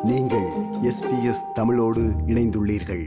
நீங்கள் எஸ்பிஎஸ் தமிழோடு இணைந்துள்ளீர்கள்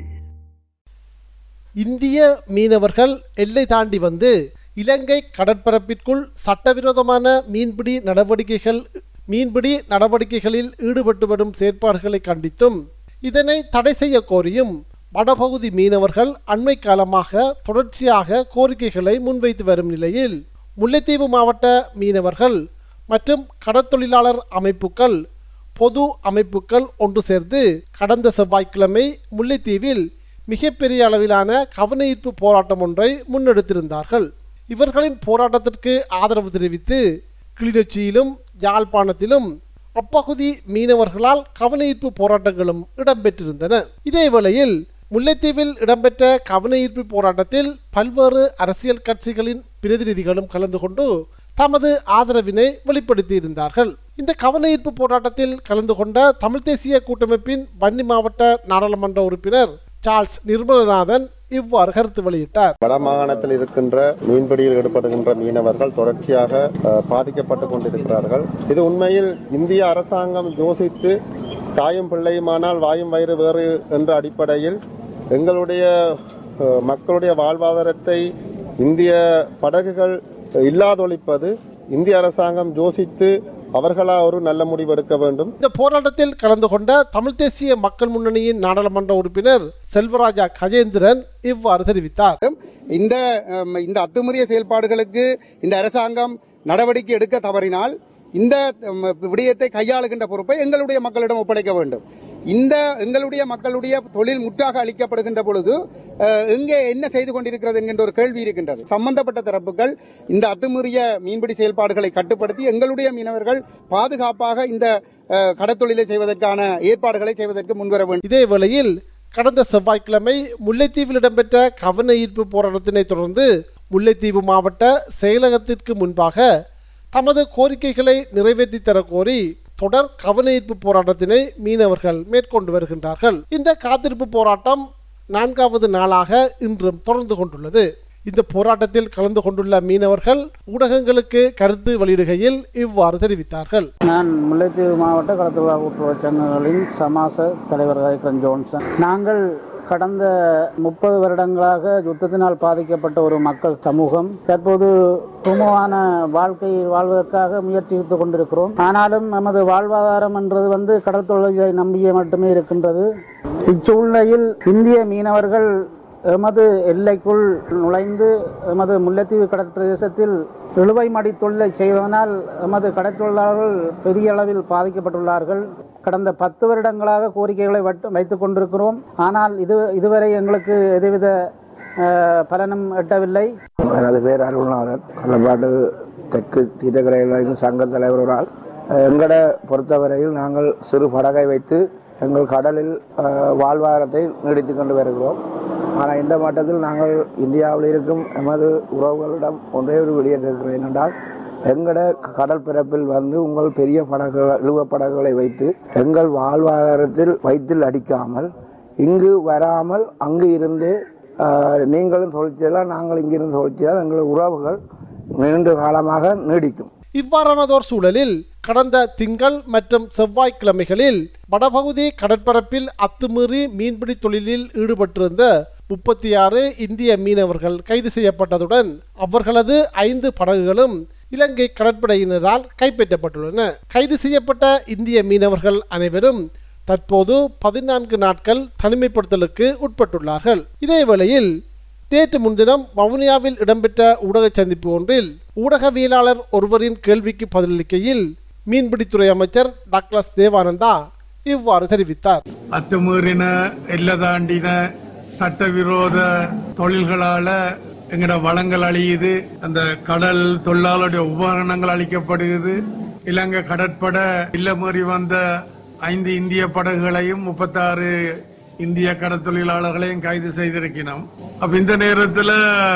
இந்திய மீனவர்கள் எல்லை தாண்டி வந்து இலங்கை கடற்பரப்பிற்குள் சட்டவிரோதமான மீன்பிடி நடவடிக்கைகள் மீன்பிடி நடவடிக்கைகளில் ஈடுபட்டு வரும் செயற்பாடுகளை கண்டித்தும் இதனை தடை செய்ய கோரியும் வடபகுதி மீனவர்கள் அண்மை காலமாக தொடர்ச்சியாக கோரிக்கைகளை முன்வைத்து வரும் நிலையில் முல்லைத்தீவு மாவட்ட மீனவர்கள் மற்றும் கடற்தொழிலாளர் அமைப்புகள் பொது அமைப்புகள் ஒன்று சேர்ந்து கடந்த செவ்வாய்க்கிழமை முல்லைத்தீவில் மிகப்பெரிய அளவிலான கவனஈர்ப்பு போராட்டம் ஒன்றை முன்னெடுத்திருந்தார்கள் இவர்களின் போராட்டத்திற்கு ஆதரவு தெரிவித்து கிளிநொச்சியிலும் யாழ்ப்பாணத்திலும் அப்பகுதி மீனவர்களால் கவனஈர்ப்பு போராட்டங்களும் இடம்பெற்றிருந்தன இதேவேளையில் முல்லைத்தீவில் இடம்பெற்ற கவனஈர்ப்பு போராட்டத்தில் பல்வேறு அரசியல் கட்சிகளின் பிரதிநிதிகளும் கலந்து கொண்டு தமது ஆதரவினை வெளிப்படுத்தியிருந்தார்கள் இந்த கவனஈர்ப்பு போராட்டத்தில் கலந்து கொண்ட தமிழ் தேசிய கூட்டமைப்பின் வன்னி மாவட்ட நாடாளுமன்ற உறுப்பினர் சார்ல்ஸ் நிர்மலநாதன் இவ்வாறு கருத்து வெளியிட்டார் வடமாகாணத்தில் இருக்கின்ற மீன்பிடியில் ஈடுபடுகின்ற மீனவர்கள் தொடர்ச்சியாக அஹ், பாதிக்கப்பட்டு கொண்டிருக்கிறார்கள் இது உண்மையில் இந்திய அரசாங்கம் யோசித்து தாயும் பிள்ளையுமானால் வாயும் வயிறு வேறு என்ற அடிப்படையில் எங்களுடைய அஹ், மக்களுடைய வாழ்வாதாரத்தை இந்திய படகுகள் இல்லாதொழிப்பது இந்திய அரசாங்கம் யோசித்து அவர்களா ஒரு நல்ல முடிவு எடுக்க வேண்டும் இந்த போராட்டத்தில் கலந்து கொண்ட தமிழ் தேசிய மக்கள் முன்னணியின் நாடாளுமன்ற உறுப்பினர் செல்வராஜா கஜேந்திரன் இவ்வாறு தெரிவித்தார் இந்த அம், இந்த அத்துமீறிய செயல்பாடுகளுக்கு இந்த அரசாங்கம் நடவடிக்கை எடுக்க தவறினால் இந்த அம், விடயத்தை கையாளுகின்ற பொறுப்பை எங்களுடைய மக்களிடம் ஒப்படைக்க வேண்டும் இந்த எங்களுடைய மக்களுடைய தொழில் முற்றாக அளிக்கப்படுகின்ற பொழுது அஹ், எங்கே என்ன செய்து கொண்டிருக்கிறது என்கின்ற ஒரு கேள்வி இருக்கின்றது சம்பந்தப்பட்ட தரப்புகள் இந்த அத்துமீறிய மீன்பிடி செயல்பாடுகளை கட்டுப்படுத்தி எங்களுடைய மீனவர்கள் பாதுகாப்பாக இந்த அஹ், கடற்தொழிலை செய்வதற்கான ஏற்பாடுகளை செய்வதற்கு முன்வர வேண்டும் இதே வேளையில் கடந்த செவ்வாய்க்கிழமை முல்லைத்தீவில் இடம்பெற்ற கவன ஈர்ப்பு போராட்டத்தினை தொடர்ந்து முல்லைத்தீவு மாவட்ட செயலகத்திற்கு முன்பாக தமது கோரிக்கைகளை நிறைவேற்றி தர கோரி தொடர் கவன ஈர்ப்பு போராட்டத்தினை மீனவர்கள் மேற்கொண்டு வருகின்றார்கள் இந்த காத்திருப்பு போராட்டம் நான்காவது நாளாக இன்றும் தொடர்ந்து கொண்டுள்ளது இந்த போராட்டத்தில் கலந்து கொண்டுள்ள மீனவர்கள் ஊடகங்களுக்கு கருத்து வெளியிடுகையில் இவ்வாறு தெரிவித்தார்கள் நான் முல்லைத்தீவு மாவட்ட கடத்தொழிலாளர் கூட்டுறவு சங்கங்களின் சமாச தலைவர் கலைக்கரன் ஜோன்சன் நாங்கள் கடந்த முப்பது வருடங்களாக யுத்தத்தினால் பாதிக்கப்பட்ட ஒரு மக்கள் சமூகம் தற்போது சுமூகமான வாழ்க்கை வாழ்வதற்காக முயற்சித்துக் கொண்டிருக்கிறோம் ஆனாலும் நமது வாழ்வாதாரம் என்றது வந்து கடல் தொழிலை நம்பியே மட்டுமே இருக்கின்றது இச்சூழ்நிலையில் இந்திய மீனவர்கள் எமது எல்லைக்குள் நுழைந்து எமது முல்லைத்தீவு கடற்பிரதேசத்தில் இழுவை மடி தொழிலை செய்வதனால் எமது கடற்தொழிலாளர்கள் பெரிய அளவில் பாதிக்கப்பட்டுள்ளார்கள் கடந்த பத்து வருடங்களாக கோரிக்கைகளை வட்டு- வைத்துக் கொண்டிருக்கிறோம் ஆனால் இது இதுவரை எங்களுக்கு எதுவித அஹ், பலனும் எட்டவில்லை எனது பேர் அருள்நாதன் கள்ளப்பாட்டு தெற்கு தீரக்கரையில் சங்க தலைவர் ஒரு ஆள் எங்களை பொறுத்தவரையில் நாங்கள் சிறு படகை வைத்து எங்கள் கடலில் அஹ், வாழ்வாதாரத்தை நீடித்து கொண்டு வருகிறோம் ஆனால் இந்த மட்டத்தில் நாங்கள் இந்தியாவில் இருக்கும் எமது உறவுகளிடம் ஒன்றே ஒரு விடிய கேட்கிறேன் என்னென்றால் எங்களோட கடல் பிறப்பில் வந்து உங்கள் பெரிய படகுகள் இழுவ படகுகளை வைத்து எங்கள் வாழ்வாதாரத்தில் வயிற்றில் அடிக்காமல் இங்கு வராமல் அங்கு இருந்து ஆஹ், நீங்களும் தொழிற்செல்லாம் நாங்கள் இங்கிருந்து தொழிற்செய்தால் எங்கள் உறவுகள் நீண்ட காலமாக நீடிக்கும் இவ்வாறானதோர் சூழலில் கடந்த திங்கள் மற்றும் செவ்வாய்க்கிழமைகளில் வடபகுதி கடற்பரப்பில் அத்துமீறி மீன்பிடி தொழிலில் ஈடுபட்டிருந்த முப்பத்தி ஆறு இந்திய மீனவர்கள் கைது செய்யப்பட்டதுடன் அவர்களது ஐந்து படகுகளும் இலங்கை கடற்படையினரால் கைப்பற்றப்பட்டுள்ளன கைது செய்யப்பட்ட இந்திய மீனவர்கள் அனைவரும் தற்போது பதினான்கு நாட்கள் தனிமைப்படுத்தலுக்கு உட்பட்டுள்ளார்கள் இதேவேளையில் நேற்று முன்தினம் வவுனியாவில் இடம்பெற்ற ஊடக சந்திப்பு ஒன்றில் ஊடகவியலாளர் ஒருவரின் கேள்விக்கு பதிலளிக்கையில் மீன்பிடித்துறை அமைச்சர் டாக்டர் தேவானந்தா இவ்வாறு தெரிவித்தார் அத்துமீறின எல்லை தாண்டின சட்டவிரோத தொழில்களால எங்கட வளங்கள் அழியுது அந்த கடல் தொழிலாளருடைய உபகரணங்கள் அழிக்கப்படுகிறது இலங்கை கடற்படை இல்ல மீறி வந்த ஐந்து இந்திய படகுகளையும் முப்பத்தாறு இந்திய கடற்தொழிலாளர்களையும் கைது செய்திருக்கிறோம் அப்ப இந்த நேரத்துல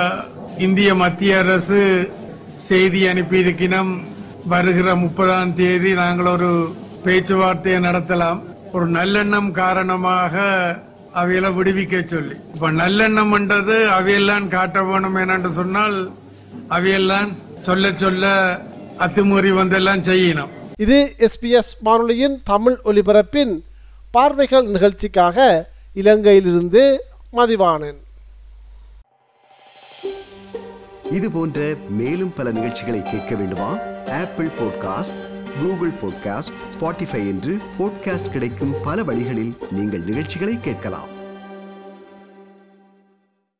இந்திய மத்திய அரசு செய்தி அனுப்பியிருக்கிறோம் வருகிற முப்பதாம் தேதி நாங்கள் ஒரு பேச்சுவார்த்தையை நடத்தலாம் ஒரு நல்லெண்ணம் காரணமாக அவையெல்லாம் விடுவிக்க சொல்லி இப்ப நல்லெண்ணம்ன்றது அவையெல்லாம் காட்ட வேணும் என்னன்னு சொன்னால் அவையெல்லாம் சொல்ல சொல்ல அத்துமீறி வந்தெல்லாம் செய்யணும் இது எஸ்பிஎஸ் வானொலியின் தமிழ் ஒலிபரப்பின் பார்வைகள் நிகழ்ச்சிக்காக இலங்கையிலிருந்து மதிவானன் இது போன்ற மேலும் பல நிகழ்ச்சிகளை கேட்க வேண்டுமா Apple podcast Google podcast Spotify என்று பாட்காஸ்ட் கிடைக்கும் பல வழிகளில் நீங்கள் நிகழ்ச்சிகளை கேட்கலாம்